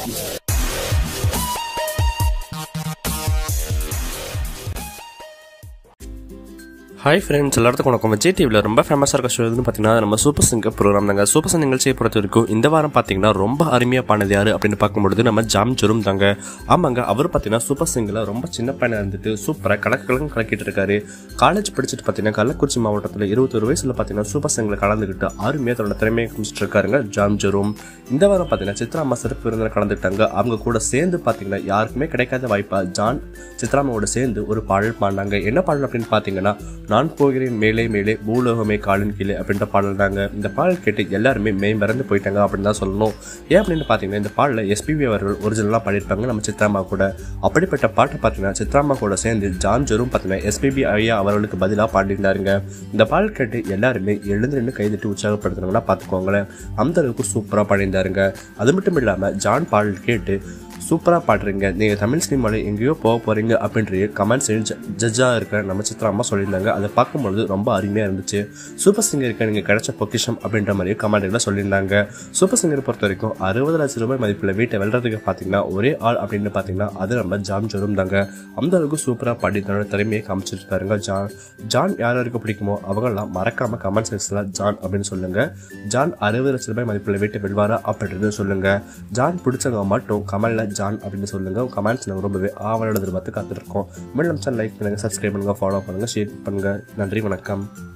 hi friends எல்லாத்துக்கும் வணக்கம் விஜய் டிவியில் ரொம்ப ஃபேமஸாக இருக்க ஷோ எதுன்னு பார்த்தீங்கன்னா நம்ம சூப்பர் சிங்கர் ப்ரோக்ராம் தாங்க சூப்பர் சிங்கர் நிகழ்ச்சியை பொறுத்த வரைக்கும் இந்த வாரம் பார்த்தீங்கன்னா ரொம்ப அருமையாக பாடினது யாரு அப்படின்னு பார்க்கும்பொழுது நம்ம ஜாம் ஜெரும் தாங்க ஆமாங்க அவர் பார்த்தீங்கன்னா சூப்பர் சிங்கரில் ரொம்ப சின்ன பையனாக இருந்துட்டு சூப்பராக கலக்கு கலக்கு கலக்கிட்டு இருக்காரு காலேஜ் படிச்சுட்டு பார்த்தீங்கன்னா கள்ளக்குறிச்சி மாவட்டத்தில் இருபத்தொரு வயசில் பார்த்தீங்கன்னா சூப்பர் சிங்கரில் கலந்துக்கிட்டு அருமையாக தன்னோட திறமையை காமிச்சிட்டு இருக்காருங்க ஜாம் ஜெரும் இந்த வாரம் பார்த்தீங்கன்னா சித்ரா அம்மா சிறப்பு விருந்தில் கலந்துட்டாங்க அவங்க கூட சேர்ந்து பார்த்தீங்கன்னா யாருக்குமே கிடைக்காத வாய்ப்பா ஜான் சித்ராமாவோட சேர்ந்து ஒரு பாடல் பாடினாங்க என்ன பாடல் அப்படின்னு பார்த்தீங்கன்னா நான் போகிறேன் மேலே மேலே பூலோகமே காலின் கீழே அப்படின்ற பாடல் தாங்க இந்த பாடல் கேட்டு எல்லாருமே மெய் மறந்து போயிட்டாங்க அப்படின்னு தான் சொல்லணும் ஏன் அப்படின்னு பார்த்தீங்கன்னா இந்த பாடலில் எஸ்பிபி அவர்கள் ஒரிஜினலாக பாடியிருப்பாங்க நம்ம சித்ராமா கூட அப்படிப்பட்ட பாட்டை பார்த்தீங்கன்னா சித்ராமா கூட சேர்ந்து ஜான் ஜெரும் பார்த்தீங்கன்னா எஸ்பிபி ஐயா அவர்களுக்கு பதிலாக பாடியிருந்தாருங்க இந்த பாடல் கேட்டு எல்லாருமே எழுந்து நின்று கைதிட்டு உற்சாகப்படுத்துனாங்கன்னா பார்த்துக்கோங்களேன் அந்த அளவுக்கு சூப்பராக பாடியிருந்தாருங்க அது மட்டும் இல்லாமல் ஜான் பாடல் கேட்டு சூப்பராக பாடுறீங்க நீங்கள் தமிழ் சினிமாவில் எங்கேயோ போக போகிறீங்க அப்படின்ற கமெண்ட்ஸ் ஜட்ஜாக இருக்க நம்ம சித்ரா அம்மா சொல்லியிருந்தாங்க அதை பார்க்கும்பொழுது ரொம்ப அருமையாக இருந்துச்சு சூப்பர் சிங்கருக்கு நீங்கள் கிடைச்ச பொக்கிஷம் அப்படின்ற மாதிரி கமெண்ட்களை சொல்லியிருந்தாங்க சூப்பர் சிங்கரை பொறுத்த வரைக்கும் அறுபது லட்சம் ரூபாய் மதிப்பில் வீட்டை வெல்றதுக்கு பார்த்தீங்கன்னா ஒரே ஆள் அப்படின்னு பார்த்தீங்கன்னா அது நம்ம ஜான் ஜோரும் தாங்க அந்த அளவுக்கு சூப்பராக பாடி தன்னோட திறமையை காமிச்சிருக்காருங்க ஜான் ஜான் யார் யாருக்கு பிடிக்குமோ அவங்கெல்லாம் மறக்காம கமெண்ட் செக்ஷனில் ஜான் அப்படின்னு சொல்லுங்க ஜான் அறுபது லட்சம் ரூபாய் மதிப்பில் வீட்டை வெல்வாரா அப்படின்னு சொல்லுங்க ஜான் பிடிச்சவங்க மட்டும் கமலில் ஜான் அப்படின்னு சொல்லுங்க கமெண்ட்ஸ் நாங்கள் ரொம்பவே ஆவலோட எதிர்பார்த்து காத்துட்டு இருக்கோம் மேலும் சேனல் லைக் பண்ணுங்க சப்ஸ்கிரைப் பண்ணுங்க ஃபாலோ பண்ணுங்க ஷேர் பண்ணுங்க நன்றி வணக்கம்